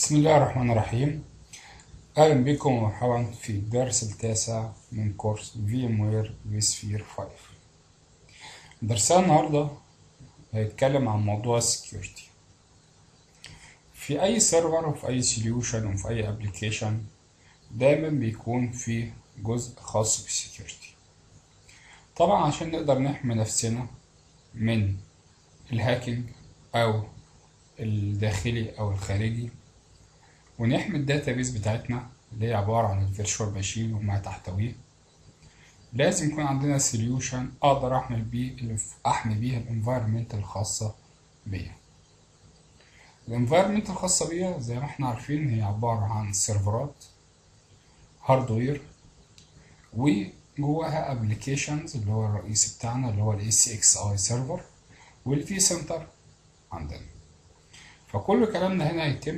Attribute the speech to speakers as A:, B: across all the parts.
A: بسم الله الرحمن الرحيم أهلا بكم ومرحبا في الدرس التاسع من كورس VMware vSphere 5 درسنا النهاردة هيتكلم عن موضوع السكيورتي في أي سيرفر وفي أي سوليوشن وفي أي ابلكيشن دايما بيكون في جزء خاص بالسكيورتي طبعا عشان نقدر نحمي نفسنا من الهاكينج أو الداخلي أو الخارجي ونحمي الداتابيز بتاعتنا اللي هي عبارة عن الفيرشوال ماشين وما تحتويه لازم يكون عندنا سوليوشن أقدر أحمي بيه أحمي بيها الانفايرمنت الخاصة بيا الانفايرمنت الخاصة بيا زي ما احنا عارفين هي عبارة عن سيرفرات هاردوير وجواها ابلكيشنز اللي هو الرئيسي بتاعنا اللي هو الاي سي اكس اي سيرفر والفي سنتر عندنا فكل كلامنا هنا هيتم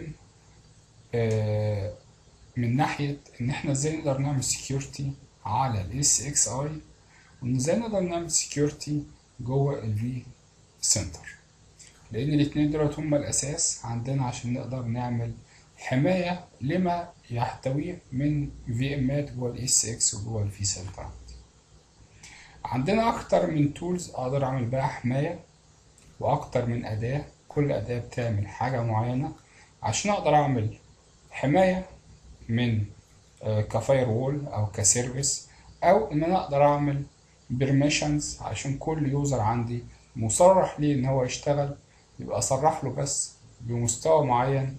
A: من ناحية إن إحنا إزاي نقدر نعمل سكيورتي على ال SXI وإن إزاي نقدر نعمل سكيورتي جوه ال V Center لأن الاتنين دولت هما الأساس عندنا عشان نقدر نعمل حماية لما يحتويه من VMات جوه ال SX وجوه ال V Center عندنا أكتر من تولز أقدر أعمل بيها حماية وأكتر من أداة كل أداة بتعمل حاجة معينة عشان أقدر أعمل حماية من كفاير وول أو كسيرفيس أو إن أنا أقدر أعمل بيرميشنز عشان كل يوزر عندي مصرح ليه إن هو يشتغل يبقى أصرح له بس بمستوى معين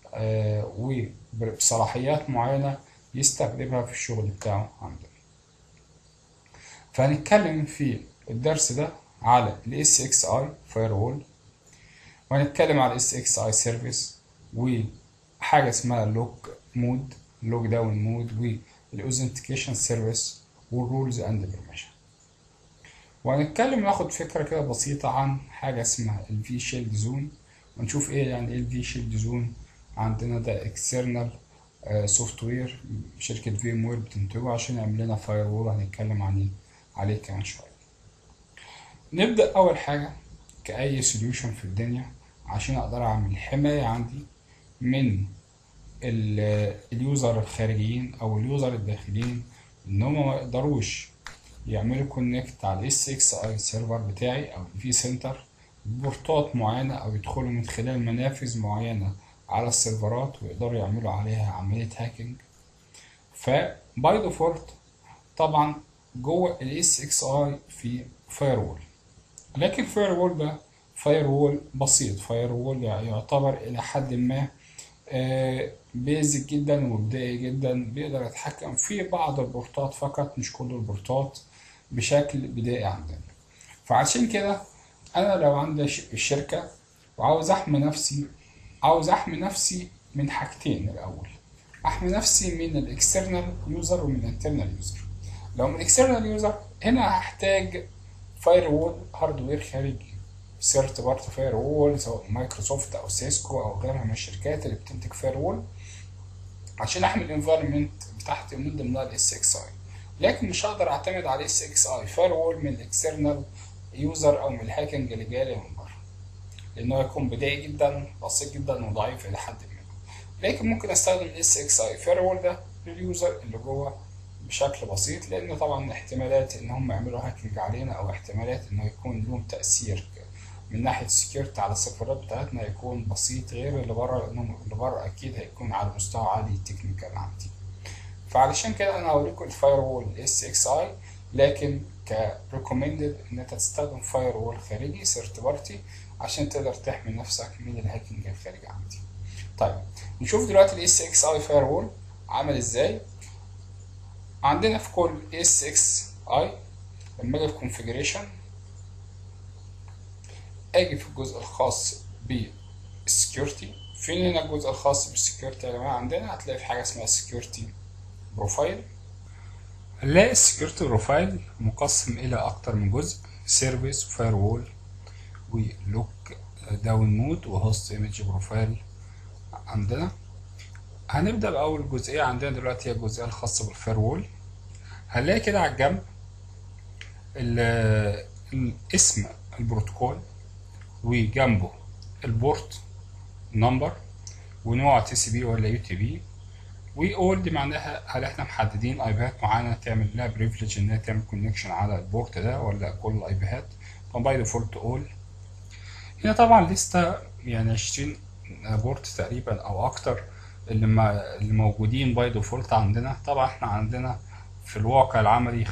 A: وبصلاحيات معينة يستخدمها في الشغل بتاعه عندنا فهنتكلم في الدرس ده على ال SXI Firewall وهنتكلم على ال SXI Service و حاجة اسمها لوك مود لوك داون مود والاوثنتيكيشن سيرفيس والرولز اند بيرميشن وهنتكلم ناخد فكرة كده بسيطة عن حاجة اسمها الفي شيلد زون ونشوف ايه يعني ايه الفي شيلد زون عندنا ده اكسترنال سوفت وير شركة في ام وير بتنتجه عشان يعمل لنا فاير وول هنتكلم عن عليه كمان شوية نبدأ أول حاجة كأي سوليوشن في الدنيا عشان أقدر أعمل حماية عندي من اليوزر الخارجيين او اليوزر الداخليين ان هم ما يقدروش يعملوا كونكت على الاس اكس اي سيرفر بتاعي او الفي سنتر بورتات معينه او يدخلوا من خلال منافذ معينه على السيرفرات ويقدروا يعملوا عليها عمليه هاكينج فباي ديفولت طبعا جوه الاس اكس اي في فاير وول لكن فاير وول ده فاير وول بسيط فاير وول يعتبر الى حد ما بيزك جدا وبدائي جدا بيقدر يتحكم في بعض البورتات فقط مش كل البورتات بشكل بدائي عندنا فعشان كده انا لو عندي الشركة وعاوز احمي نفسي عاوز احمي نفسي من حاجتين الاول احمي نفسي من الاكسترنال يوزر ومن الانترنال يوزر لو من الاكسترنال يوزر هنا هحتاج فاير وول هاردوير خارجي سيرت بارت فاير وول سواء مايكروسوفت او سيسكو او غيرها من الشركات اللي بتنتج فاير وول عشان احمي الانفايرمنت بتاعتي من ضمنها الاس اكس اي لكن مش هقدر اعتمد على الاس اكس اي فاير وول من الاكسترنال يوزر او من الهاكينج اللي جالي من بره لانه هيكون بدائي جدا بسيط جدا وضعيف الى حد ما لكن ممكن استخدم الاس اكس اي فاير وول ده لليوزر اللي جوه بشكل بسيط لان طبعا احتمالات ان هم يعملوا هاكينج علينا او احتمالات انه يكون لهم تاثير من ناحيه السكيورتي على السيرفرات بتاعتنا هيكون بسيط غير اللي بره لانه اللي بره اكيد هيكون على مستوى عالي تكنيكال عندي فعلشان كده انا هوريكم الفاير وول اس اكس اي لكن كريكومندد ان انت تستخدم فاير وول خارجي سيرت بارتي عشان تقدر تحمي نفسك من الهاكينج الخارجي عندي طيب نشوف دلوقتي الاس اكس اي فاير وول عمل ازاي عندنا في كل اس اكس اي لما اجي في configuration اجي في الجزء الخاص بالسكيورتي فين هنا الجزء الخاص بالسكيورتي يا جماعه عندنا هتلاقي في حاجه اسمها سكيورتي بروفايل هنلاقي السكيورتي بروفايل مقسم الى اكتر من جزء سيرفيس وفاير وول ولوك داون مود وهوست ايمج بروفايل عندنا هنبدا باول جزئيه عندنا دلوقتي هي الجزئيه الخاصه بالفاير وول هنلاقي كده على الجنب اسم البروتوكول وجنبه البورت نمبر ونوع تي سي بي ولا يو تي بي واول دي معناها هل احنا محددين ايبيهات معينه تعمل لها بريفليج انها تعمل كونكشن على البورت ده ولا كل الايبيهات باي ديفولت اول هنا طبعا لسه يعني 20 بورت تقريبا او اكتر اللي, ما اللي موجودين باي ديفولت عندنا طبعا احنا عندنا في الواقع العملي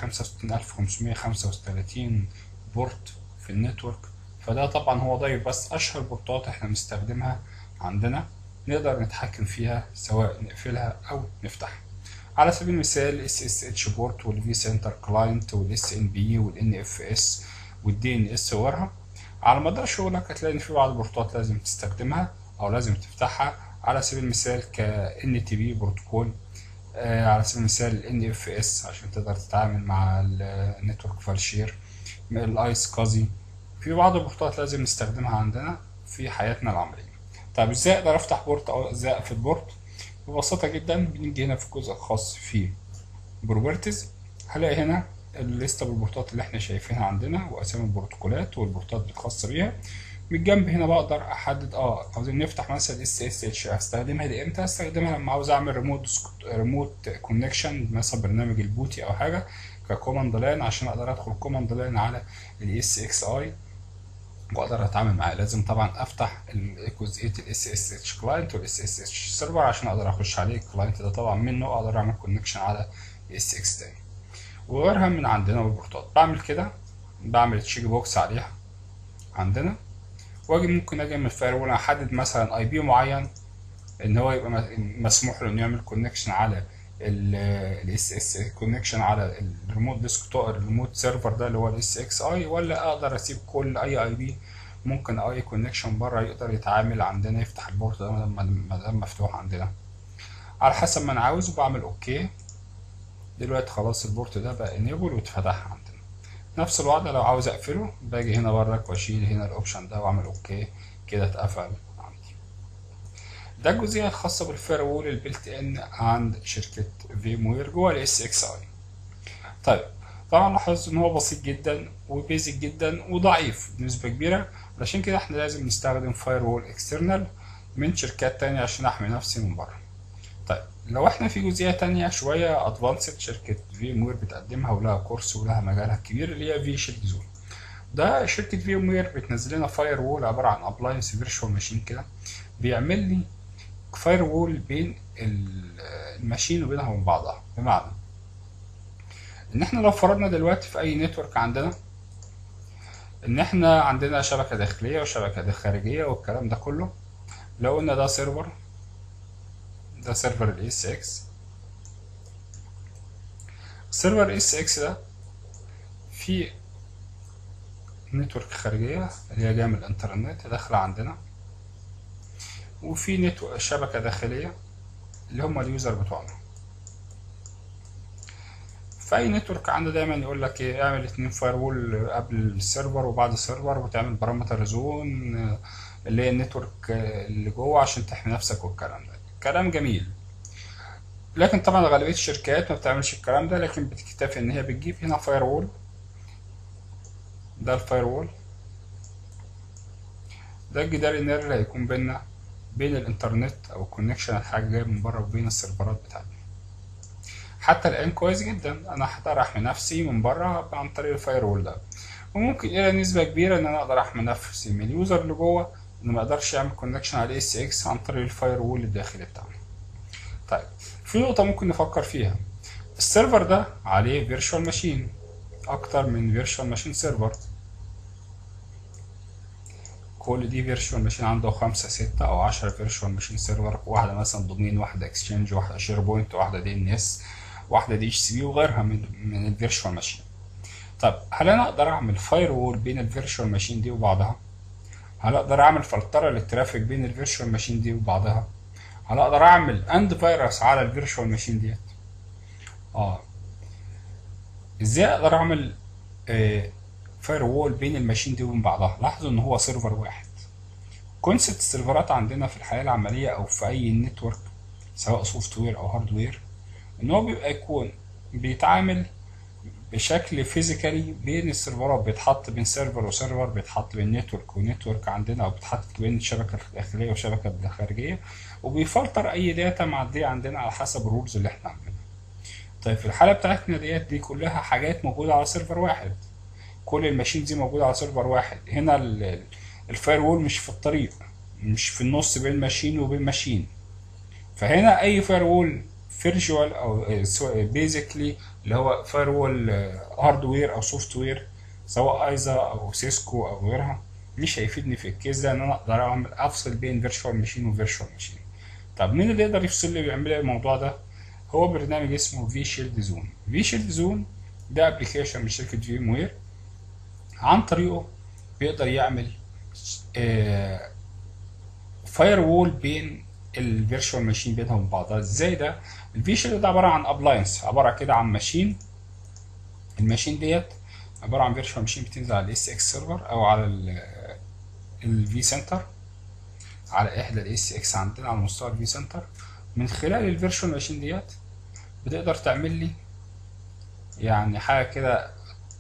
A: 65535 بورت في النتورك فده طبعا هو ضايف بس اشهر بورتات احنا بنستخدمها عندنا نقدر نتحكم فيها سواء نقفلها او نفتحها على سبيل المثال اس اس اتش بورت والفي سنتر كلاينت والاس ان بي والان اف اس والدي ان اس وغيرها على مدار شغلك هتلاقي ان في بعض البورتات لازم تستخدمها او لازم تفتحها على سبيل المثال ك ان تي بي بروتوكول آه على سبيل المثال ال اف اس عشان تقدر تتعامل مع النتورك فايل شير الايس كازي في بعض البورتات لازم نستخدمها عندنا في حياتنا العمليه طيب ازاي اقدر افتح بورت او ازاي اقفل بورت ببساطه جدا بنيجي هنا في الجزء الخاص في بروبرتيز هلاقي هنا الليسته بالبورتات اللي احنا شايفينها عندنا واسامي البروتوكولات والبورتات الخاصه بيها من الجنب هنا بقدر احدد اه عاوزين نفتح مثلا اس اس اتش هستخدمها دي امتى هستخدمها لما عاوز اعمل ريموت ريموت كونكشن مثلا برنامج البوتي او حاجه ككوماند لاين عشان اقدر ادخل كوماند لاين على الاس اكس اي واقدر اتعامل معاه لازم طبعا افتح جزئيه الاس اس اتش كلاينت والاس اس اتش سيرفر عشان اقدر اخش عليه الكلاينت ده طبعا منه اقدر اعمل كونكشن على اس اكس تاني وغيرها من عندنا بالبورتات بعمل كده بعمل تشيك بوكس عليها عندنا واجي ممكن اجي من الفاير احدد مثلا اي بي معين ان هو يبقى مسموح له انه يعمل كونكشن على الاس اس كونكشن على الريموت ديسكتوب الريموت سيرفر ده اللي هو الاس اكس اي ولا اقدر اسيب كل اي اي بي ممكن اي كونكشن بره يقدر يتعامل عندنا يفتح البورت ده ما دام مفتوح عندنا على حسب ما انا عاوز وبعمل اوكي دلوقتي خلاص البورت ده بقى انيبل واتفتح عندنا نفس الوضع لو عاوز اقفله باجي هنا برك واشيل هنا الاوبشن ده واعمل اوكي كده اتقفل عندي ده الجزئيه الخاصه بالفير وول البلت ان عند شركه فيموير جوه الاس اكس اي طيب طبعا لاحظت ان هو بسيط جدا وبيزك جدا وضعيف بنسبه كبيره عشان كده احنا لازم نستخدم فاير وول اكسترنال من شركات تانية عشان احمي نفسي من بره طيب لو احنا في جزئيه تانية شويه ادفانسد شركه في وير بتقدمها ولها كورس ولها مجالها الكبير اللي هي في شيلد زون ده شركه في وير بتنزل لنا فاير وول عباره عن ابلاينس فيرتشوال ماشين كده بيعمل لي فاير وول بين الماشين وبينها وبين بعضها بمعنى ان احنا لو فرضنا دلوقتي في اي نتورك عندنا ان احنا عندنا شبكه داخليه وشبكه خارجيه والكلام ده كله لو قلنا ده سيرفر ده سيرفر الاس اكس سيرفر اس اكس ده في نتورك خارجية اللي هي جاية من الانترنت داخلة عندنا وفي نتورك شبكة داخلية اللي هم اليوزر بتوعنا في اي نتورك عندنا دايما يقول لك ايه اعمل اتنين فاير وول قبل السيرفر وبعد السيرفر وتعمل بارامتر زون اللي هي النتورك اللي جوه عشان تحمي نفسك والكلام ده كلام جميل لكن طبعا غالبيه الشركات ما بتعملش الكلام ده لكن بتكتفي ان هي بتجيب هنا فاير وول ده الفاير وول ده الجدار الناري اللي هيكون بيننا بين الانترنت او الكونكشن الحاجه جايه من بره وبين السيرفرات بتاعتنا حتى الان كويس جدا انا هقدر احمي نفسي من بره عن طريق الفاير وول ده وممكن الى نسبه كبيره ان انا اقدر احمي نفسي من اليوزر اللي جوه انه ما يقدرش يعمل كونكشن على اس اكس عن طريق الفاير وول الداخلي بتاعنا طيب في نقطة ممكن نفكر فيها السيرفر ده عليه فيرتشوال ماشين اكتر من فيرتشوال ماشين سيرفر كل دي فيرتشوال ماشين عنده خمسة ستة او عشرة فيرتشوال ماشين سيرفر واحدة مثلا دومين واحدة اكسشينج واحدة شير بوينت واحدة دي ان اس واحدة دي اتش سي بي وغيرها من من الفيرتشوال ماشين طب هل انا اقدر اعمل فاير وول بين الفيرتشوال ماشين دي وبعضها هل اقدر اعمل فلتره للترافيك بين الفيرتشوال ماشين دي وبعضها هل اقدر اعمل اند فيروس على الفيرتشوال ماشين ديت اه ازاي اقدر اعمل آه فاير وول بين الماشين دي وبين بعضها لاحظوا ان هو سيرفر واحد كونسبت السيرفرات عندنا في الحياه العمليه او في اي نتورك سواء سوفت وير او هاردوير ان هو بيبقى يكون بيتعامل بشكل فيزيكالي بين السيرفرات بيتحط بين سيرفر وسيرفر بيتحط بين نتورك ونتورك عندنا او بيتحط بين الشبكه الداخليه والشبكه الخارجيه وبيفلتر اي داتا معديه عندنا على حسب الرولز اللي احنا عاملينها طيب في الحاله بتاعتنا ديت دي كلها حاجات موجوده على سيرفر واحد كل الماشين دي موجوده على سيرفر واحد هنا الفاير وول مش في الطريق مش في النص بين ماشين وبين ماشين فهنا اي فاير وول فيرجوال او بيزيكلي اللي هو فاير وول هاردوير او سوفت وير سواء ايزا او سيسكو او غيرها مش هيفيدني في الكيس ده ان انا اقدر اعمل افصل بين فيرتشوال ماشين وفيرتشوال ماشين طب مين اللي يقدر يفصل لي ويعمل لي الموضوع ده هو برنامج اسمه في شيلد زون في شيلد زون ده ابلكيشن من شركه فيم وير عن طريقه بيقدر يعمل فاير وول بين الفيرتشوال ماشين بينهم وبين بعضها ازاي ده الفي شيلد ده عباره عن ابلاينس عباره كده عن ماشين الماشين ديت عباره عن فيرتشوال ماشين بتنزل على الاس اكس سيرفر او على الفي سنتر على احدى الاس اكس عندنا على مستوى الفي سنتر من خلال الفيرتشوال ماشين ديت بتقدر تعمل لي يعني حاجه كده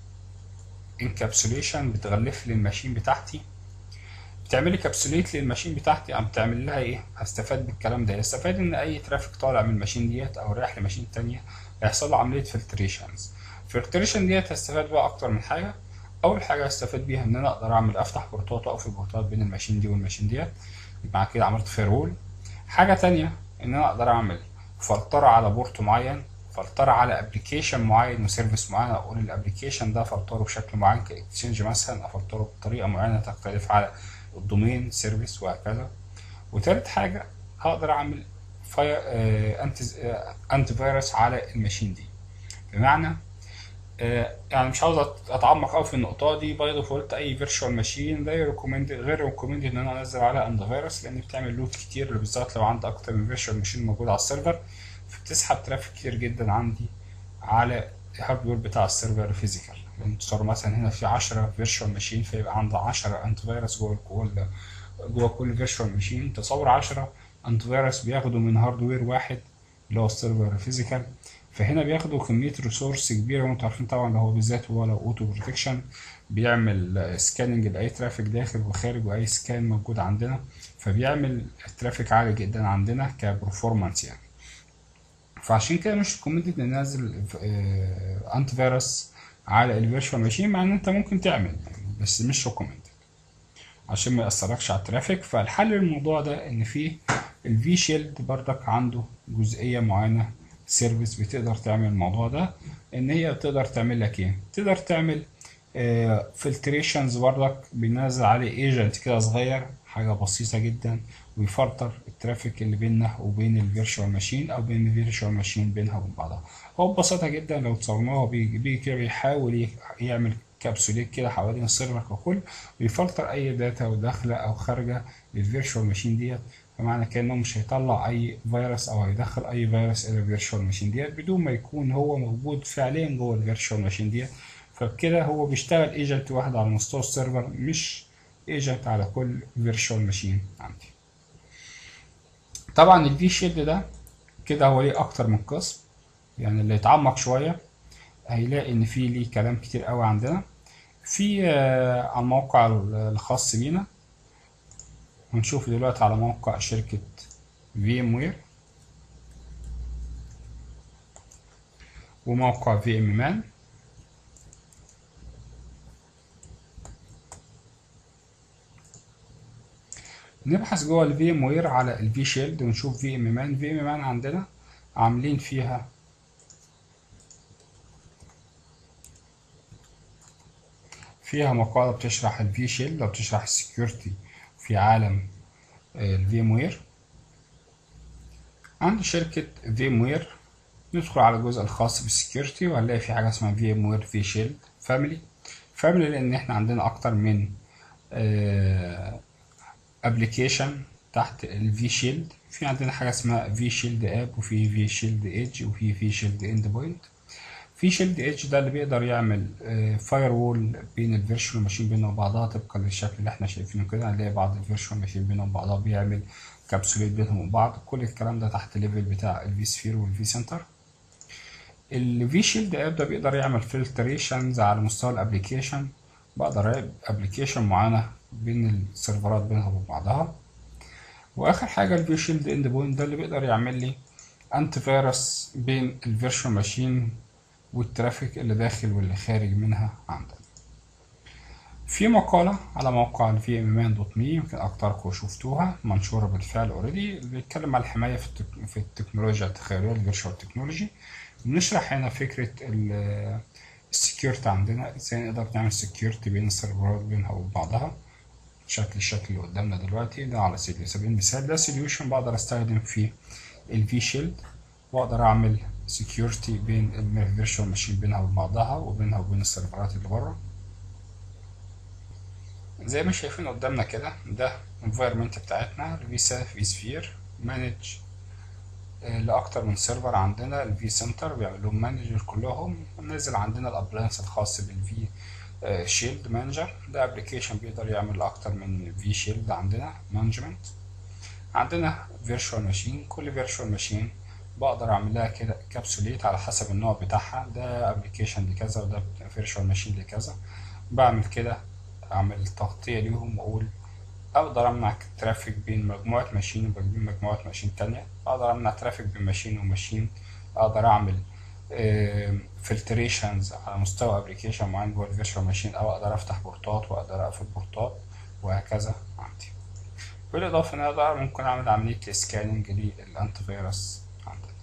A: انكابسوليشن بتغلف لي الماشين بتاعتي بتعمل لي كابسوليت للماشين بتاعتي ام بتعمل لها ايه هستفاد بالكلام ده هستفاد ان اي ترافيك طالع من الماشين ديت او رايح لماشين تانية هيحصل له عمليه فلتريشنز الفلتريشن ديت هستفاد بقى اكتر من حاجه اول حاجه هستفاد بيها ان انا اقدر اعمل افتح بورتات واقفل بورتات بين الماشين دي والماشين ديت يبقى كده عملت فيرول حاجه تانية ان انا اقدر اعمل فلتره على بورت معين فلتره على ابلكيشن معين وسيرفيس معين اقول الابلكيشن ده فلتره بشكل معين كاكسشينج مثلا افلتره بطريقه معينه تختلف على الدومين سيرفيس وهكذا وتالت حاجه هقدر اعمل فاير انتي انتي فيروس على الماشين دي بمعنى آه يعني مش عاوز اتعمق قوي في النقطه دي باي ديفولت اي فيرتشوال ماشين لا ريكومند غير ريكومند ان انا انزل عليها انتي فيروس لان بتعمل لود كتير بالذات لو عندي اكتر من فيرتشوال ماشين موجود على السيرفر فبتسحب ترافيك كتير جدا عندي على الهاردوير بتاع السيرفر فيزيكال انتصار مثلا هنا في 10 فيرتشوال ماشين فيبقى عندي 10 انتي فيروس جوه كل جوه كل فيرتشوال ماشين تصور 10 انتي فيروس بياخدوا من هاردوير واحد اللي هو السيرفر فيزيكال فهنا بياخدوا كميه ريسورس كبيره وانتوا عارفين طبعا اللي هو بالذات هو لو اوتو بروتكشن بيعمل سكاننج لاي ترافيك داخل وخارج واي سكان موجود عندنا فبيعمل ترافيك عالي جدا عندنا كبرفورمانس يعني فعشان كده مش ريكومندد ان ننزل انتي فيروس على الفيرتشوال ماشين مع ان انت ممكن تعمل يعني بس مش ريكومندد عشان ما يأثركش على الترافيك فالحل للموضوع ده ان في الفي شيلد بردك عنده جزئيه معينه سيرفيس بتقدر تعمل الموضوع ده ان هي بتقدر تعمل لك ايه تقدر تعمل فلتريشنز بردك بينزل عليه ايجنت كده صغير حاجه بسيطه جدا ويفلتر الترافيك اللي بيننا وبين الفيرتشوال ماشين او بين الفيرتشوال ماشين بينها وبين بعضها هو ببساطه جدا لو تصورناه هو بيجي كده بيحاول يعمل كبسوليت كده حوالين السيرفر ككل ويفلتر اي داتا وداخله او خارجه للفيرتشوال ماشين ديت فمعنى كده انه مش هيطلع اي فيروس او هيدخل اي فيروس الى الفيرتشوال ماشين ديت بدون ما يكون هو موجود فعليا جوه الفيرتشوال ماشين ديت فبكده هو بيشتغل ايجنت واحد على مستوى السيرفر مش ايجنت على كل فيرتشوال ماشين عندي طبعا الفي شيلد ده كده هو ليه اكتر من قسم يعني اللي يتعمق شويه هيلاقي ان في ليه كلام كتير قوي عندنا في آه على الموقع الخاص بينا هنشوف دلوقتي على موقع شركة فيم وير وموقع في ام مان نبحث جوه الفي ام وير على الفي شيلد ونشوف في ام مان في ام مان عندنا عاملين فيها فيها مقالة بتشرح الفي شيلد وبتشرح السكيورتي في عالم الفيم وير عند شركة فيم وير ندخل على الجزء الخاص بالسكيورتي وهنلاقي في حاجة اسمها فيم وير في شيلد فاميلي فاميلي لأن احنا عندنا أكتر من ابلكيشن تحت الفي شيلد في عندنا حاجة اسمها في شيلد اب وفي في شيلد ايدج وفي في شيلد اند بوينت في شيلد ايدج ده اللي بيقدر يعمل فاير وول بين الفيرتشوال ماشين بينهم وبعضها طبقا للشكل اللي احنا شايفينه كده هنلاقي بعض الفيرتشوال ماشين بينهم وبعضها بيعمل كابسوليت بينهم وبعض كل الكلام ده تحت الليفل بتاع الفي سفير والفي سنتر الفي شيلد اب ده بيقدر يعمل فلتريشنز على مستوى الابلكيشن بقدر ابلكيشن معينه بين السيرفرات بينها وبين بعضها واخر حاجه الفي شيلد اند بوينت ده اللي بيقدر يعمل لي انتي فيروس بين الفيرشوال ماشين والترافيك اللي داخل واللي خارج منها عندنا في مقالة على موقع الفي ام مان دوت مي يمكن أكتركم شفتوها منشورة بالفعل اوريدي بيتكلم على الحماية في, التك... في التكنولوجيا التخيلية الفيرشوال تكنولوجي بنشرح هنا فكرة السكيورتي عندنا ازاي نقدر نعمل سكيورتي بين السيرفرات بينها وبين بعضها شكل الشكل اللي قدامنا دلوقتي ده على سبيل المثال ده سوليوشن بقدر استخدم فيه الفي شيلد واقدر اعمل سكيورتي بين الفيرشوال ماشين بينها وبين بعضها وبينها وبين السيرفرات اللي بره زي ما شايفين قدامنا كده ده environment بتاعتنا الفيسا في سفير مانج لاكتر من سيرفر عندنا الفي سنتر بيعمل لهم مانجر كلهم نازل عندنا الابلانس الخاص بالفي شيلد مانجر ده ابلكيشن بيقدر يعمل لاكتر من في شيلد عندنا مانجمنت عندنا فيرتشوال ماشين كل فيرتشوال ماشين بقدر اعمل لها كده كابسوليت على حسب النوع بتاعها ده ابلكيشن لكذا وده فيرتشوال ماشين لكذا بعمل كده اعمل تغطية ليهم واقول اقدر امنع ترافيك بين مجموعة ماشين وبين مجموعة ماشين تانية اقدر امنع ترافيك بين ماشين وماشين اقدر اعمل فلتريشنز على مستوى ابلكيشن معين جوه الفيرتشوال ماشين او اقدر افتح بورتات واقدر اقفل بورتات وهكذا عندي بالاضافه ان اقدر ممكن اعمل عمليه سكاننج للانتي فيروس عندنا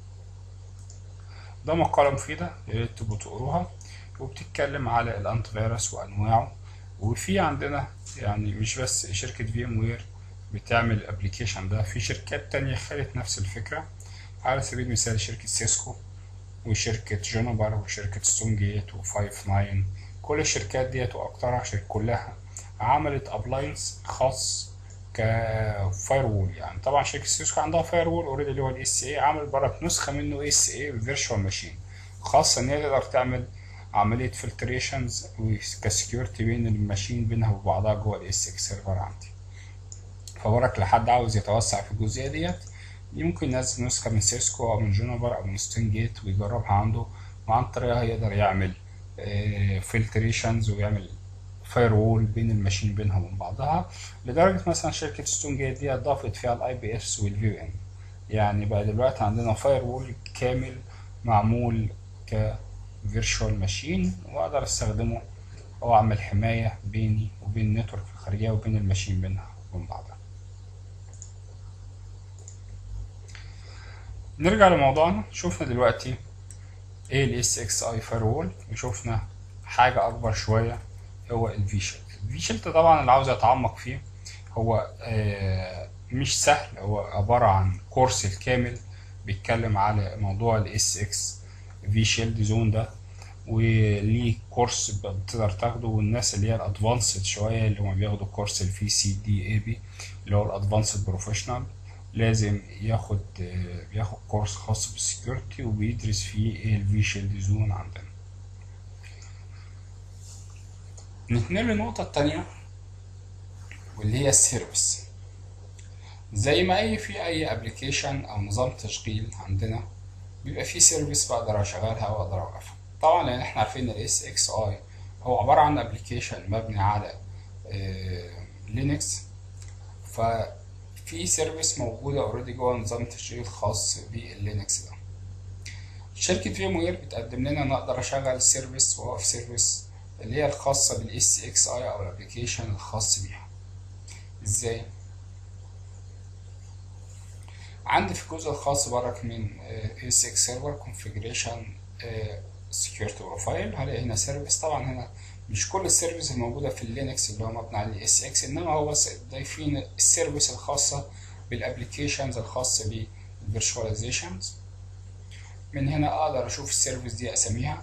A: ده مقاله مفيده يا ريت تبقوا تقروها وبتتكلم على الانتي فيروس وانواعه وفي عندنا يعني مش بس شركه في ام وير بتعمل الابلكيشن ده في شركات تانية خدت نفس الفكره على سبيل المثال شركه سيسكو وشركة جونوبر وشركة ستون جيت وفايف ناين كل الشركات ديت وأكترها شركة كلها عملت أبلاينس خاص كفاير وول يعني طبعا شركة سيسكو عندها فاير وول اوريدي اللي هو الاس اي عمل برك نسخة منه اس اي فيرتشوال ماشين خاصة ان هي تقدر تعمل عملية فلتريشنز كسكيورتي بين الماشين بينها وبعضها جوه الاس اكس سيرفر عندي فبرك لحد عاوز يتوسع في الجزئية ديت يمكن ينزل نسخة من سيسكو أو من جونوبر أو من ستون جيت ويجربها عنده وعن طريقها يقدر يعمل فلتريشنز ويعمل فاير وول بين الماشين بينها وبين بعضها لدرجة مثلا شركة ستون جيت دي أضافت فيها الاي بي اس والفي ان يعني بقى دلوقتي عندنا فاير وول كامل معمول ك فيرتشوال ماشين واقدر استخدمه او اعمل حماية بيني وبين النتورك الخارجية وبين الماشين بينها وبين بعضها نرجع لموضوعنا شوفنا دلوقتي ايه ال SXI firewall وشوفنا حاجة أكبر شوية هو ال V-Shield ال V-Shield طبعا اللي عاوز يتعمق فيه هو آه مش سهل هو عبارة عن كورس الكامل بيتكلم على موضوع ال SX V-Shield زون ده وليه كورس بتقدر تاخده والناس اللي هي الادفانسد شوية اللي هم بياخدوا كورس ال VCDAB اللي هو الادفانسد بروفيشنال لازم ياخد بياخد كورس خاص بالسكيورتي وبيدرس فيه الفي شيلد زون عندنا نتنقل للنقطة التانية واللي هي السيرفيس زي ما اي في اي ابلكيشن او نظام تشغيل عندنا بيبقى فيه سيرفيس بقدر اشغلها واقدر اوقفها طبعا لان احنا عارفين الاس اكس اي هو عبارة عن ابلكيشن مبني على لينكس ف في سيرفيس موجودة اوريدي جوه نظام التشغيل الخاص باللينكس ده شركة فيم وير بتقدم لنا ان اقدر اشغل سيرفيس واوقف سيرفيس اللي هي الخاصة بالاس اكس اي او الابلكيشن الخاص بيها ازاي عندي في الجزء الخاص برك من اس اكس سيرفر كونفيجريشن سكيورتي بروفايل هلاقي هنا سيرفيس طبعا هنا مش كل السيرفيس الموجودة في اللينكس اللي هو مبني على الاس اكس انما هو بس ضايفين السيرفيس الخاصة بالابلكيشنز الخاصة بالفيرشواليزيشنز من هنا اقدر اشوف السيرفيس دي اساميها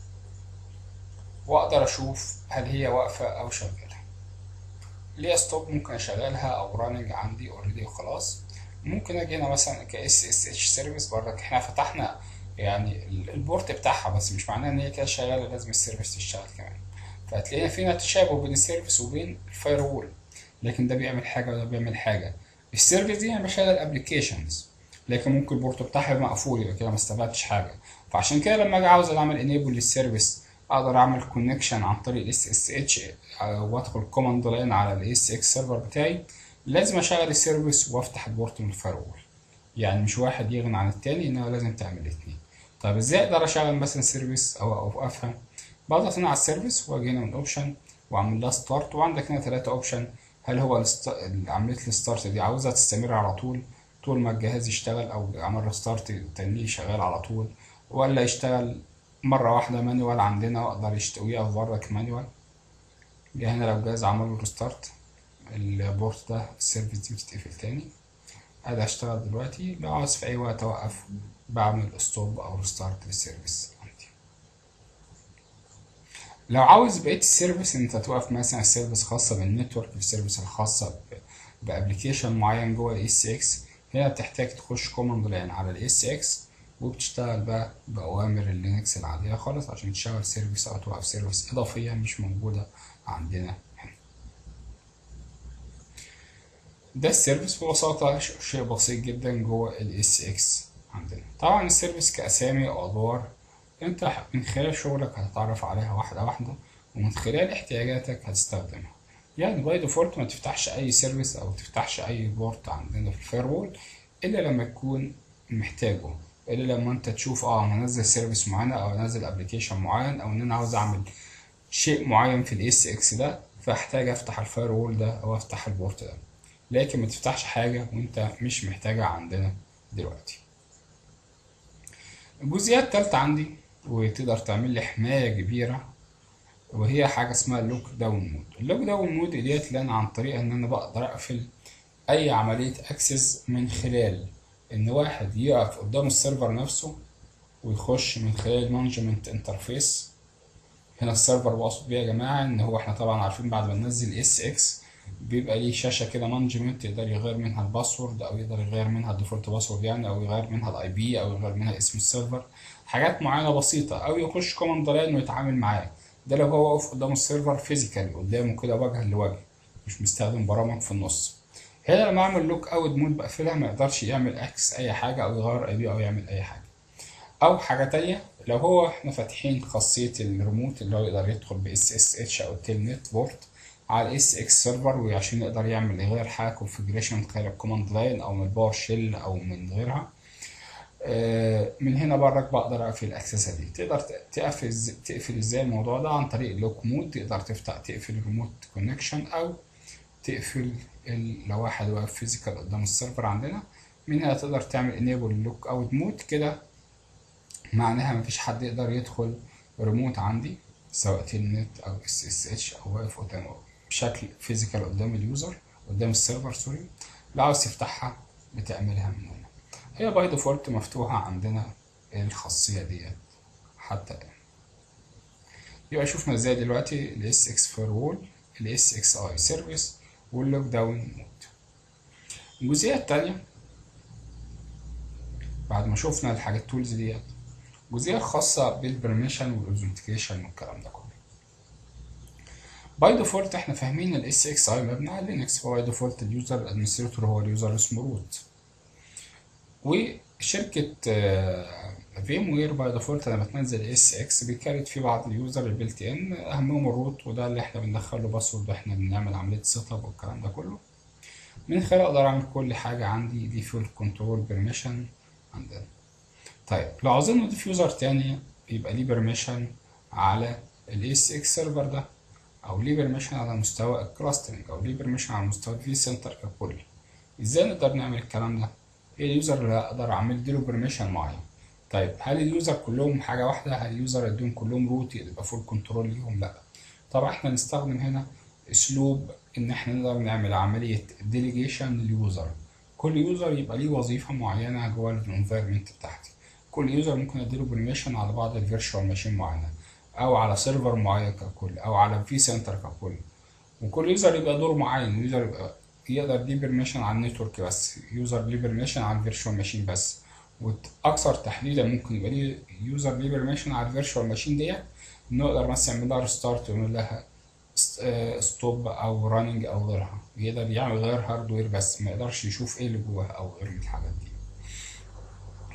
A: واقدر اشوف هل هي واقفة او شغالة ليها ستوب ممكن اشغلها او راننج عندي اوريدي وخلاص ممكن اجي هنا مثلا كاس اس اتش سيرفيس برك احنا فتحنا يعني البورت بتاعها بس مش معناه ان هي كده شغاله لازم السيرفيس تشتغل كمان فهتلاقينا فينا تشابه بين السيرفيس وبين الفاير وول لكن ده بيعمل حاجه وده بيعمل حاجه السيرفيس دي انا بشغل ابلكيشنز لكن ممكن البورت بتاعها يبقى مقفول يبقى كده ما استفدتش حاجه فعشان كده لما اجي عاوز اعمل انيبل للسيرفيس اقدر اعمل كونكشن عن طريق الاس اس اتش وادخل كوماند لاين على الاس اكس سيرفر بتاعي لازم اشغل السيرفيس وافتح البورت من الفايرول يعني مش واحد يغني عن التاني انما لازم تعمل الاثنين طب ازاي اقدر اشغل مثلا سيرفيس او اوقفها بضغط هنا على السيرفيس واجي هنا من اوبشن واعمل لها ستارت وعندك هنا ثلاثة اوبشن هل هو الست... عمليه الستارت دي عاوزها تستمر على طول طول ما الجهاز يشتغل او عمل ريستارت تنيه شغال على طول ولا يشتغل مرة واحدة مانيوال عندنا واقدر يشتويه او برك مانيوال جه هنا لو الجهاز عمل له ريستارت البورت ده السيرفيس دي بتتقفل تاني ادي هشتغل دلوقتي لو عاوز في اي وقت اوقف بعمل ستوب او ريستارت للسيرفيس عندي لو عاوز بقيه السيرفيس انت توقف مثلا السيرفيس خاصه بالنتورك السيرفيس الخاصه بابلكيشن معين جوه الاس اكس هنا بتحتاج تخش كوماند لاين على الاس اكس وبتشتغل بقى باوامر اللينكس العاديه خالص عشان تشغل سيرفيس او توقف سيرفيس اضافيه مش موجوده عندنا هنا ده السيرفيس ببساطة شيء بسيط جدا جوه ال SX عندنا طبعا السيرفيس كأسامي أو أدوار أنت من خلال شغلك هتتعرف عليها واحدة واحدة ومن خلال احتياجاتك هتستخدمها يعني باي ديفولت ما تفتحش أي سيرفيس أو تفتحش أي بورت عندنا في الفيرول إلا لما تكون محتاجه إلا لما أنت تشوف أه أنا هنزل سيرفيس معينة أو أنزل أبلكيشن معين أو إن أنا عاوز أعمل شيء معين في ال SX ده فأحتاج أفتح الفاير ده أو أفتح البورت ده لكن ما تفتحش حاجة وانت مش محتاجها عندنا دلوقتي الجزئية التالتة عندي وتقدر تعمل لي حماية كبيرة وهي حاجة اسمها اللوك داون مود اللوك داون مود ديت اللي انا عن طريق ان انا بقدر اقفل اي عملية اكسس من خلال ان واحد يقف قدام السيرفر نفسه ويخش من خلال المانجمنت انترفيس هنا السيرفر بقصد بيه يا جماعة ان هو احنا طبعا عارفين بعد ما ننزل اس اكس بيبقى ليه شاشه كده مانجمنت يقدر يغير منها الباسورد او يقدر يغير منها الديفولت باسورد يعني او يغير منها الاي بي او يغير منها اسم السيرفر حاجات معينه بسيطه او يخش كوماند لاين ويتعامل معاه ده لو هو واقف قدام السيرفر فيزيكالي قدامه كده وجها لوجه مش مستخدم برامج في النص هنا لما اعمل لوك اوت مود بقفلها ما يقدرش يعمل اكس اي حاجه او يغير اي بي او يعمل اي حاجه او حاجه تانية لو هو احنا فاتحين خاصيه الريموت اللي هو يقدر يدخل ب اس اس اتش او تيل نت بورت على الاس اكس سيرفر وعشان يقدر يعمل يغير حاجه كونفجريشن من خلال الكوماند لاين او من الباور شيل او من غيرها من هنا برك بقدر اقفل الاكسسه دي تقدر تقفل تقفل ازاي الموضوع ده عن طريق اللوك مود تقدر تفتح تقفل الريموت كونكشن او تقفل لو واحد واقف فيزيكال قدام السيرفر عندنا من هنا تقدر تعمل انيبل لوك اوت مود كده معناها مفيش حد يقدر يدخل ريموت عندي سواء تلنت او اس اس اتش او واقف قدامه بشكل فيزيكال قدام اليوزر قدام السيرفر سوري لو عاوز تفتحها بتعملها من هنا هي باي ديفولت مفتوحة عندنا الخاصية ديت حتى الآن يبقى شفنا ازاي دلوقتي ال SX Firewall ال SXI Service واللوك داون مود الجزئية التانية بعد ما شفنا الحاجات التولز ديت الجزئية الخاصة بالبرميشن والاوثنتيكيشن والكلام ده كله باي ديفولت احنا فاهمين ال SXI مبني على لينكس فباي ديفولت اليوزر الادمنستريتور هو اليوزر اسمه روت وشركة فيم وير باي ديفولت لما تنزل اس اكس بيكارت في بعض اليوزر البيلت ان اهمهم الروت وده اللي احنا بندخله باسورد واحنا بنعمل عملية سيت اب والكلام ده كله من خلال اقدر اعمل كل حاجة عندي دي فول كنترول بيرميشن عندنا طيب لو عاوزين نضيف يوزر تاني يبقى ليه بيرميشن على الاس اكس سيرفر ده او ليه بيرميشن على مستوى الكلاسترنج او ليه بيرميشن على مستوى الفي سنتر ككل ازاي نقدر نعمل الكلام ده ايه اليوزر اللي اقدر اعمل له بيرميشن معين طيب هل اليوزر كلهم حاجه واحده هل اليوزر اديهم كلهم روت يبقى فول كنترول ليهم لا طبعا احنا نستخدم هنا اسلوب ان احنا نقدر نعمل عمليه ديليجيشن لليوزر كل يوزر يبقى ليه وظيفه معينه جوه الانفايرمنت بتاعتي كل يوزر ممكن اديله بيرميشن على بعض الفيرتشوال ماشين معينه او على سيرفر معين ككل او على في سنتر ككل وكل يوزر يبقى دور معين يوزر يبقى يقدر ليه بيرميشن على النتورك بس يوزر ليه بيرميشن على الفيرتشوال ماشين بس واكثر تحديدا ممكن يبقى ليه يوزر ليه بيرميشن على الفيرتشوال ماشين ديت انه يقدر مثلا يعمل لها ريستارت ويعمل لها ستوب او راننج او غيرها يقدر يعمل غير هاردوير بس ما يقدرش يشوف ايه اللي جواها او غير الحاجات دي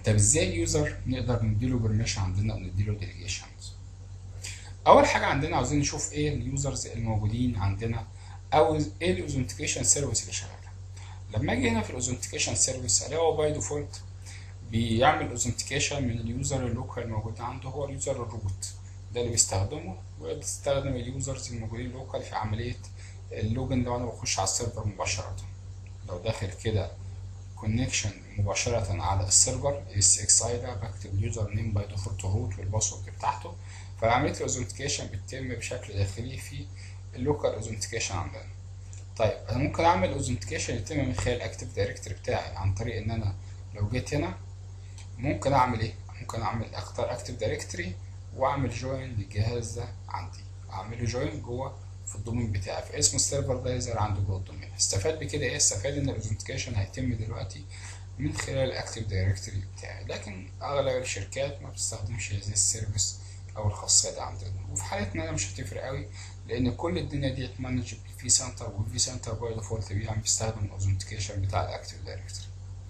A: طب ازاي اليوزر نقدر نديله بيرميشن عندنا ونديله ديليجيشنز اول حاجه عندنا عاوزين نشوف ايه اليوزرز الموجودين عندنا او ايه الاوثنتيكيشن سيرفيس اللي شغاله لما اجي هنا في الاوثنتيكيشن سيرفيس الاقي هو باي ديفولت بيعمل اوثنتيكيشن من اليوزر اللوكال الموجود عنده هو اليوزر الروت ده اللي بيستخدمه وبيستخدم اليوزرز الموجودين لوكال في عمليه اللوجن لو انا بخش على السيرفر مباشره لو داخل كده كونكشن مباشرة على السيرفر اس اكس اي ده بكتب اليوزر نيم باي ديفولت روت والباسورد بتاعته فعملية الاوثنتيكيشن بتتم بشكل داخلي في اللوكال اوثنتيكيشن عندنا طيب انا ممكن اعمل اوثنتيكيشن يتم من خلال الاكتيف دايركتوري بتاعي عن طريق ان انا لو جيت هنا ممكن اعمل ايه ممكن اعمل اختار اكتيف دايركتوري واعمل جوين للجهاز ده عندي اعمله جوين جوه في الدومين بتاعي في اسم السيرفر ده يظهر عنده جوه الدومين استفاد بكده ايه استفاد ان الاوثنتيكيشن هيتم دلوقتي من خلال الاكتيف دايركتوري بتاعي لكن اغلب الشركات ما بتستخدمش هذه السيرفيس او الخاصيه دي عندنا وفي حالتنا انا مش هتفرق قوي لان كل الدنيا دي اتمانج بالفي سنتر والفي سنتر باي ديفولت بيستخدم الاوثنتيكيشن بتاع الاكتيف دايركتوري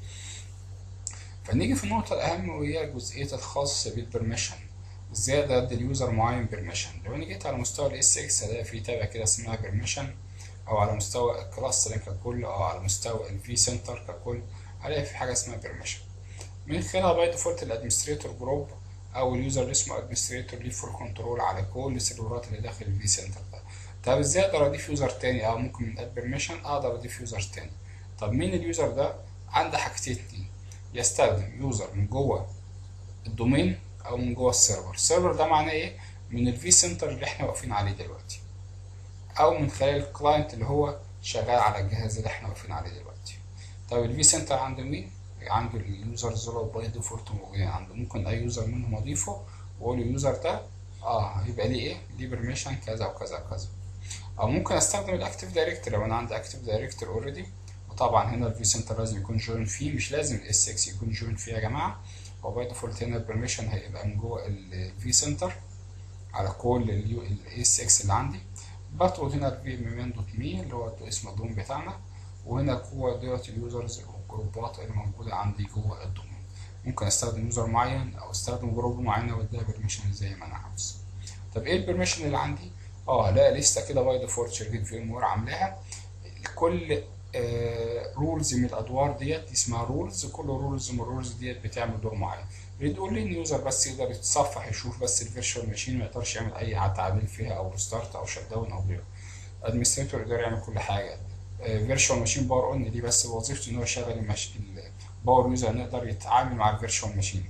A: فنيجي في النقطه الاهم وهي جزئيه الخاص بالبرميشن ازاي اقدر ادي اليوزر معين بيرميشن لو انا جيت على مستوى الاس اكس الاقي في تابع كده اسمها بيرميشن او على مستوى الكلاستر ككل او على مستوى الفي سنتر ككل هلاقي في حاجه اسمها بيرميشن من خلالها باي ديفولت الادمنستريتور جروب او اليوزر اللي اسمه ادمنستريتور ليه فول كنترول على كل السيرفرات اللي داخل الفي سنتر ده طب ازاي اقدر اضيف يوزر تاني او ممكن من اد بيرميشن اقدر اضيف يوزر تاني طب مين اليوزر ده عنده حاجتين يستخدم يوزر من جوه الدومين او من جوه السيرفر السيرفر ده معناه ايه من الفي سنتر اللي احنا واقفين عليه دلوقتي او من خلال الكلاينت اللي هو شغال على الجهاز اللي احنا واقفين عليه دلوقتي طيب الفي سنتر عنده مين عنده اليوزرز دول باي ديفولت موجودين عنده ممكن اي يوزر منهم اضيفه واقول اليوزر ده اه يبقى ليه ايه ليه بيرميشن كذا وكذا وكذا او ممكن استخدم الاكتيف دايركتور لو انا عندي اكتيف دايركتور اوريدي وطبعا هنا الفي سنتر لازم يكون جوين فيه مش لازم الاس 6 يكون جوين فيه يا جماعه هو باي ديفولت هنا البرميشن هيبقى من جوه الفي سنتر على كل الاس اكس اللي عندي بطلب هنا الفي ام دوت مي اللي هو اسم الدوم بتاعنا وهنا جوه ديت اليوزرز والجروبات اللي موجوده عندي جوه الدومين ممكن استخدم يوزر معين او استخدم جروب معين واديها بيرميشن زي ما انا عاوز طب ايه البرميشن اللي عندي اه لا لسه كده باي ديفولت شركه في ام وير عاملاها لكل رولز من الادوار ديت اسمها رولز كل رولز من الرولز ديت بتعمل دور معين بتقول لي ان يوزر بس يقدر يتصفح يشوف بس الفيرتشوال ماشين ما يقدرش يعمل اي تعديل فيها او ريستارت او شت داون او غيره ادمنستريتور يقدر يعمل كل حاجه فيرتشوال ماشين باور اون دي بس وظيفته ان هو يشغل المش... الباور يوزر نقدر يتعامل مع الفيرتشوال ماشين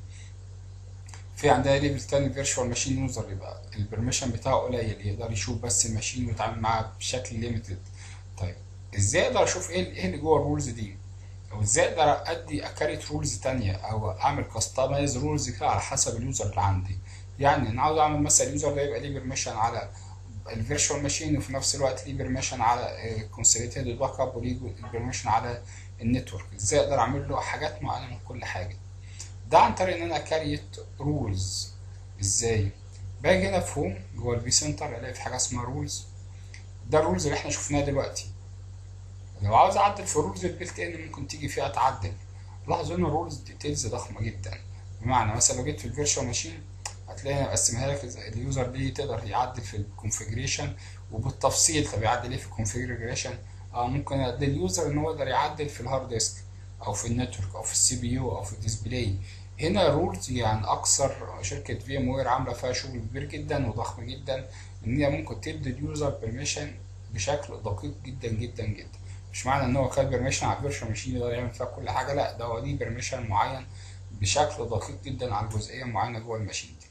A: في عندها ليفل تاني فيرتشوال ماشين يوزر يبقى البرميشن بتاعه قليل يقدر يشوف بس الماشين ويتعامل معاها بشكل ليميتد طيب ازاي اقدر اشوف ايه ايه اللي جوه الرولز دي او ازاي اقدر ادي اكريت رولز تانية او اعمل كاستمايز رولز كده على حسب اليوزر اللي عندي يعني انا عاوز اعمل مثلا اليوزر ده يبقى ليه بيرميشن على الفيرتشوال ماشين وفي نفس الوقت ليه بيرميشن على كونسوليتد باك اب وليه بيرميشن على النتورك ازاي اقدر اعمل له حاجات معينه من كل حاجه ده عن طريق ان انا اكريت رولز ازاي باجي هنا في هوم جوه الفي سنتر الاقي في حاجه اسمها رولز ده الرولز اللي احنا شفناها دلوقتي لو عاوز اعدل في الرولز البيلت ان ممكن تيجي فيها تعدل لاحظوا ان الرولز ديتيلز ضخمه جدا بمعنى مثلا لو جيت في الفيرتشوال ماشين هتلاقي مقسمها لك اليوزر دي تقدر يعدل في الكونفيجريشن وبالتفصيل طب يعدل ايه في الكونفيجريشن اه ممكن ادي اليوزر ان هو يقدر يعدل في الهارد ديسك او في النتورك او في السي بي يو او في الديسبلاي هنا رولز يعني اكثر شركه في ام وير عامله فيها شغل كبير جدا وضخم جدا ان هي ممكن تدي اليوزر بيرميشن بشكل دقيق جدا جدا جدا مش معنى ان هو خد بيرميشن على الفيرشن ماشين يقدر يعمل فيها كل حاجه لا ده هو ليه بيرميشن معين بشكل دقيق جدا على جزئيه معينه جوه الماشين دي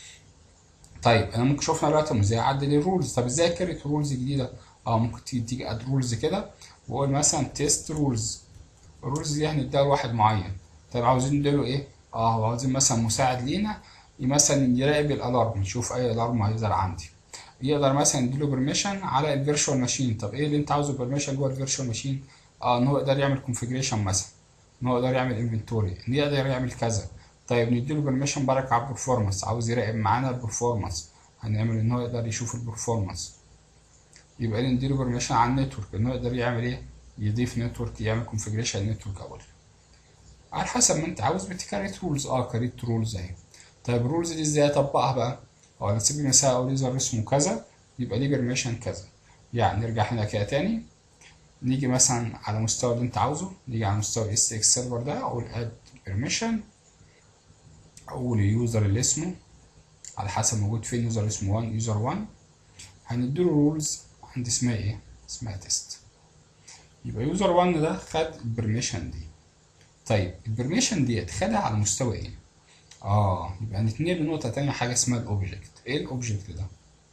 A: طيب انا ممكن شفنا دلوقتي ازاي اعدل الرولز طب ازاي اكريت رولز جديده اه ممكن تيجي اد رولز كده واقول مثلا تيست رولز الرولز دي هنديها لواحد معين طيب عاوزين نديله ايه اه عاوزين مثلا مساعد لينا مثلا يراقب الالارم يشوف اي الارم هيظهر عندي يقدر مثلا يديله بيرميشن على الفيرتشوال ماشين طب ايه اللي انت عاوزه بيرميشن جوه الفيرتشوال ماشين اه ان هو يقدر يعمل كونفيجريشن مثلا ان هو يقدر يعمل انفنتوري ان يقدر يعمل كذا طيب نديله بيرميشن برك على البرفورمانس عاوز يراقب معانا البرفورمانس هنعمل ان هو يقدر يشوف البرفورمانس يبقى نديله بيرميشن على النتورك ان هو يقدر يعمل ايه يضيف نتورك يعمل كونفيجريشن نتورك اول على حسب ما انت عاوز بتكريت رولز اه كريت رولز اهي طيب الرولز دي ازاي اطبقها بقى اه على سبيل المثال اقول يوزر اسمه كذا يبقى ليه بيرميشن كذا يعني نرجع هنا كده تاني نيجي مثلا على مستوى اللي انت عاوزه نيجي على مستوى الاس اكس سيرفر ده اقول اد بيرميشن اقول اليوزر اللي اسمه على حسب موجود فين يوزر اسمه 1 يوزر 1 هنديله رولز عند اسمها ايه اسمها تيست يبقى يوزر 1 ده خد البرميشن دي طيب البرميشن ديت خدها على مستوى ايه اه يبقى هنتنقل لنقطه تانية حاجه اسمها الاوبجكت ايه الاوبجكت ده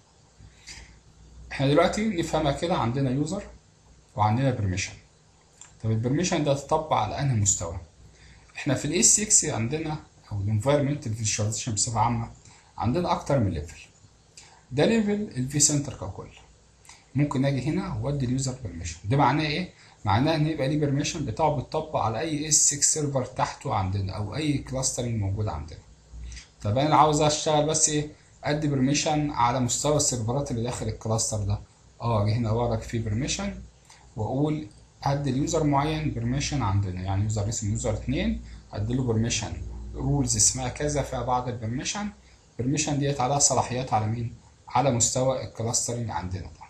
A: احنا دلوقتي نفهمها كده عندنا يوزر وعندنا برميشن طب البرميشن ده تطبق على انهي مستوى احنا في الاي 6 عندنا او الانفايرمنت فيجواليزيشن بصفه عامه عندنا اكتر من ليفل ده ليفل الفي سنتر ككل ممكن اجي هنا وادي اليوزر بيرميشن ده معناه ايه معناه ان يبقى ليه بيرميشن بتاعه بيتطبق على اي اس 6 سيرفر تحته عندنا او اي كلاسترنج موجود عندنا طب انا عاوز اشتغل بس ايه ادي بيرميشن على مستوى السيرفرات اللي داخل الكلاستر ده اه اجي هنا ورك فيه بيرميشن واقول ادي اليوزر معين بيرميشن عندنا يعني يوزر اسمه يوزر 2 ادي له بيرميشن رولز اسمها كذا فيها بعض البرميشن البرميشن ديت عليها صلاحيات على مين على مستوى الكلاسترنج عندنا ده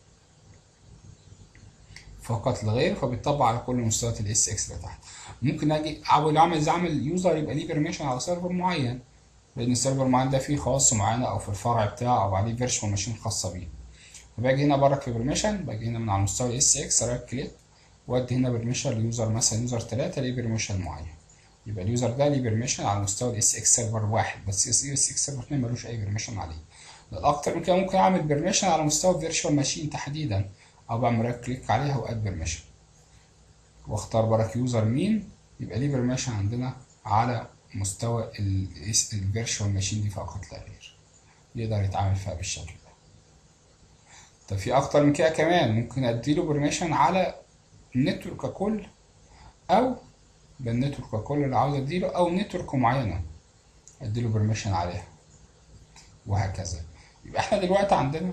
A: فقط لا غير فبيطبق على كل مستويات الاس اكس اللي تحت ممكن اجي احاول اعمل اعمل يوزر يبقى ليه بيرميشن على سيرفر معين لان السيرفر معين ده فيه خواص معينه او في الفرع بتاعه او عليه فيرتشوال ماشين خاصه بيه فباجي هنا برك في بيرميشن باجي هنا من على مستوى الاس اكس رايت كليك وادي هنا بيرميشن ليوزر مثلا يوزر 3 ليه بيرميشن معين يبقى اليوزر ده ليه بيرميشن على مستوى الاس اكس سيرفر واحد بس اس اكس سيرفر 2 ملوش اي بيرميشن عليه اكتر من كده ممكن اعمل بيرميشن على مستوى فيرتشوال ماشين تحديدا او بعمل رايت كليك عليها واد بيرميشن واختار برك يوزر مين يبقى ليه بيرميشن عندنا على مستوى الفيرتشوال ماشين دي فقط لا غير يقدر يتعامل فيها بالشكل ده طب في اكتر من كده كمان ممكن اديله بيرميشن على النتورك ككل او بالنتورك ككل اللي عاوز اديله او نتورك معينه اديله بيرميشن عليها وهكذا يبقى احنا دلوقتي عندنا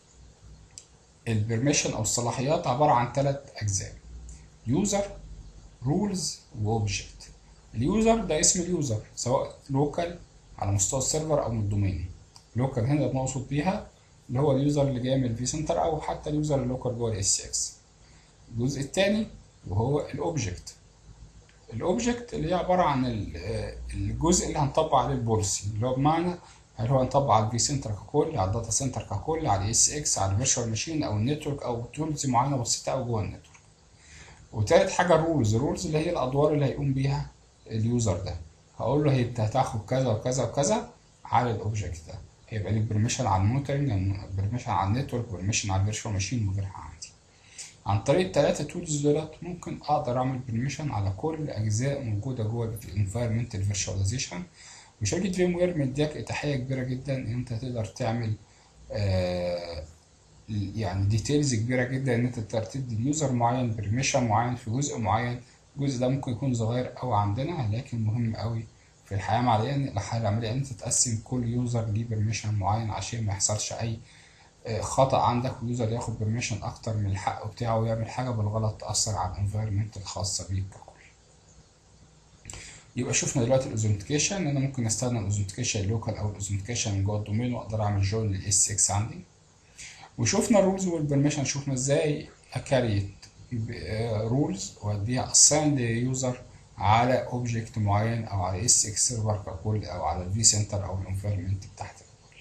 A: البرميشن او الصلاحيات عباره عن ثلاث اجزاء يوزر رولز واوبجكت اليوزر ده اسم اليوزر سواء لوكال على مستوى السيرفر او من الدومين لوكال هنا بنقصد بيها اللي هو اليوزر اللي جاي من الفي سنتر او حتى اليوزر اللوكال جوه الاس اكس الجزء الثاني وهو الاوبجكت الاوبجكت اللي هي عباره عن الجزء اللي هنطبق عليه البوليسي اللي هو بمعنى هل هو هنطبق على الفي سنتر ككل على الداتا سنتر ككل على الاس اكس على الفيرتشوال ماشين او النتورك او تولز معينه بسيطه او جوه النتورك وتالت حاجه الرولز الرولز اللي هي الادوار اللي هيقوم بيها اليوزر ده هقول له انت هتاخد كذا وكذا وكذا على الاوبجكت ده هيبقى ليك برميشن على المونيتورنج برميشن على النتورك برميشن على الفيرتشوال ماشين وغيرها عندي عن طريق التلاتة تولز دولت ممكن اقدر اعمل برميشن على كل اجزاء موجوده جوه الانفايرمنت الفيرتشواليزيشن وشركه فيم وير مدياك اتاحيه كبيره جدا ان انت تقدر تعمل آه يعني ديتيلز كبيره جدا ان انت تقدر تدي اليوزر معين برميشن معين في جزء معين الجزء ده ممكن يكون صغير قوي عندنا لكن مهم قوي في الحياه العمليه الحياه العمليه ان انت تقسم كل يوزر ليه برميشن معين عشان ما يحصلش اي خطا عندك واليوزر ياخد برميشن اكتر من الحق بتاعه ويعمل حاجه بالغلط تاثر على الانفايرمنت الخاصه بيك ككل يبقى شفنا دلوقتي الاوزنتيكيشن ان انا ممكن استخدم الاوزنتيكيشن اللوكال او الاوزنتيكيشن جوه الدومين واقدر اعمل جوين للاس 6 عندي وشفنا الرولز والبرميشن شفنا ازاي اكريت رولز واديها اساين ليوزر على اوبجكت معين او على اس اكس سيرفر ككل او على الفي سنتر او الانفايرمنت بتاعت الكل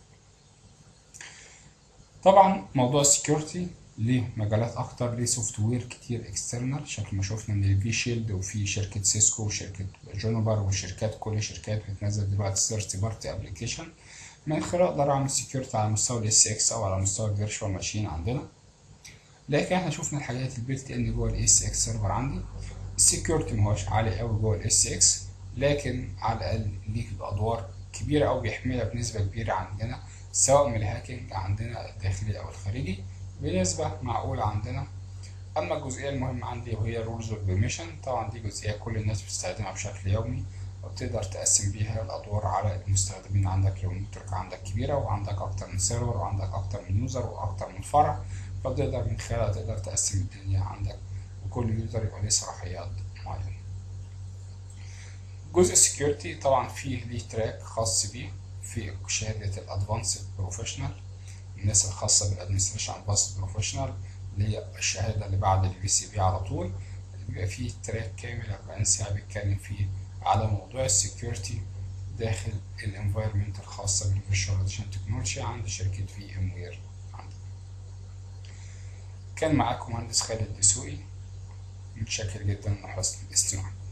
A: طبعا موضوع السكيورتي ليه مجالات اكتر ليه سوفت وير كتير اكسترنال شكل ما شفنا ان الفي شيلد وفي شركه سيسكو وشركه جونوبر وشركات كل شركات بتنزل دلوقتي ثيرد بارتي ابلكيشن من خلال اقدر اعمل سكيورتي على مستوى الاس اكس او على مستوى الفيرتشوال ماشين عندنا لكن احنا شفنا الحاجات البيلت ان جوه الاس اكس سيرفر عندي السكيورتي مهوش عالي قوي جوه الاس اكس لكن على الاقل ليك ادوار كبيره او بيحملها بنسبه كبيره عندنا سواء من الهاكينج عندنا الداخلي او الخارجي بنسبه معقوله عندنا اما الجزئيه المهمه عندي وهي رولز والبرميشن طبعا دي جزئيه كل الناس بتستخدمها بشكل يومي وتقدر تقسم بيها الادوار على المستخدمين عندك لو النتورك عندك كبيره وعندك اكتر من سيرفر وعندك اكتر من يوزر واكتر من فرع فتقدر من خلالها تقدر تقسم الدنيا عندك وكل يوزر يبقى ليه صلاحيات معينه جزء السكيورتي طبعا فيه ليه تراك خاص بيه في شهادة الادفانسد بروفيشنال الناس الخاصة بالادمنستريشن ادفانسد بروفيشنال اللي هي الشهادة اللي بعد البي سي بي على طول بيبقى فيه تراك كامل 40 ساعة بيتكلم فيه على موضوع السكيورتي داخل الانفايرمنت الخاصة بالفيرشواليزيشن تكنولوجي عند شركة في ام وير كان معاكم مهندس خالد دسوقي متشكر جدا لحسن الاستماع